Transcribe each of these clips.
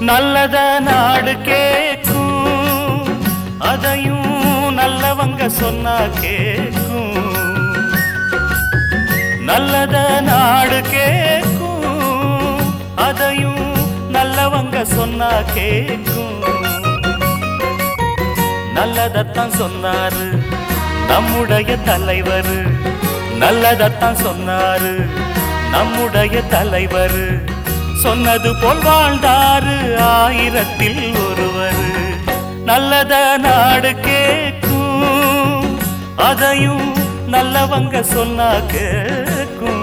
நல்லத நாடு கேக்கும் அதையும் நல்லவங்க சொன்னா கேக்கும் நல்லத நாடு கேக்கும் அதையும் நல்லவங்க சொன்னா கேக்கும் நல்லதத்தான் சொன்னாரு நம்முடைய தலைவர் நல்லதத்தான் சொன்னாரு நம்முடைய தலைவர் சொன்னது போல் வாழ்ந்தாரு ஆயிரத்தில் ஒருவர் நல்லத நாடு கேக்கும் அதையும் நல்லவங்க சொன்னா கேக்கும்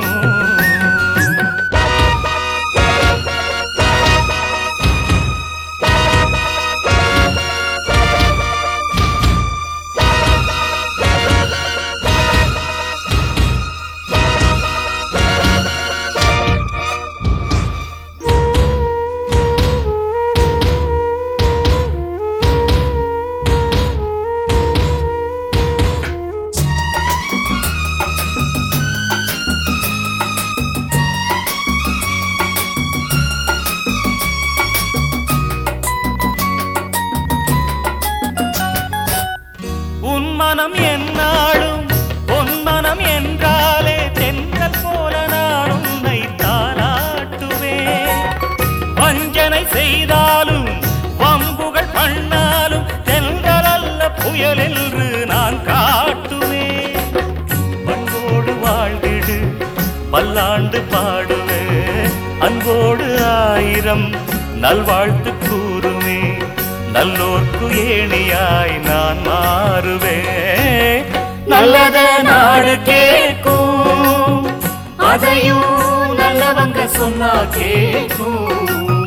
உன் மனம் என்னாலும் உன் மனம் என்றாலே தென்றல் போல நான் உன்னை தாளாட்டுவேன் வஞ்சனை செய்தாலும் வம்புகள் பண்ணாலும் தென்றல் அல்ல புயல் என்று நான் காட்டுவேன் பண்போடு வாழ்ந்திடு பல்லாண்டு பாடுவேன் அன்போடு ஆயிரம் நல்வாழ்த்து கூறுமே நல்லோர்க்கு ஏணியாய் நான் மாறுவேன் நல்லத நாடு கேட்கும் அதையும் நல்லவங்க சொன்னா கேட்கும்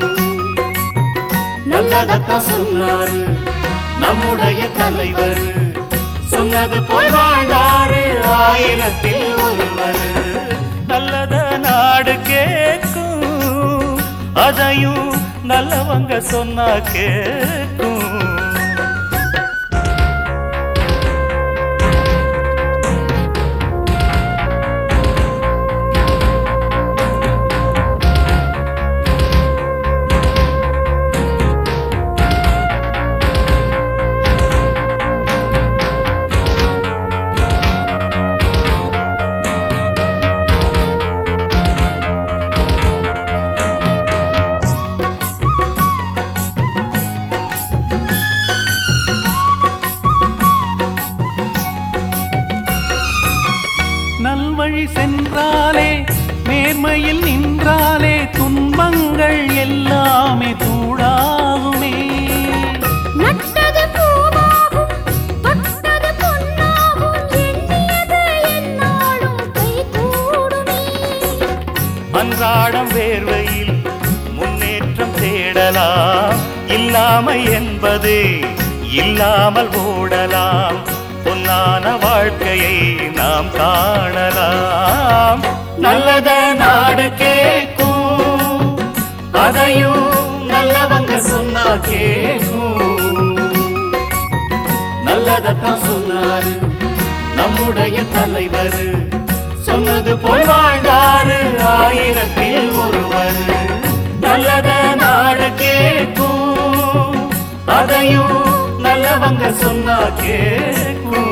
நல்லதத்தான் சொன்னாரு நம்முடைய தலைவர் சொன்னது போய் வாழ்ந்தாரு ஆயிரத்தில் ஒருவர் நல்லத நாடு கேட்கும் அதையும் நல்லவங்க சொன்னா கேட்கும் நல்வழி சென்றாலே நேர்மையில் நின்றாலே துன்பங்கள் எல்லாமே தூளாகுமே நட்டது பூவாகும் தொட்டது பொன்னாகும் எண்ணியது என்னாலும் கைகூடுமே அன்றாடம் வேர்வையில் முன்னேற்றம் தேடலாம் இல்லாமை என்பது இல்லாமல் ஓடலாம் பொன்னான வாழ்க்கையை நாம் காணலாம் நல்லத நாடு கேட்கும் அதையும் நல்லவங்க சொன்னா கேட்கும் நல்லதத்தான் சொன்னாரு நம்முடைய தலைவர் சொன்னது போல் வாழ்ந்தாரு ஆயிரத்தில் ஒருவர் நல்லத நாடு கேட்கும் அதையும் நல்லவங்க சொன்னா கேட்கும்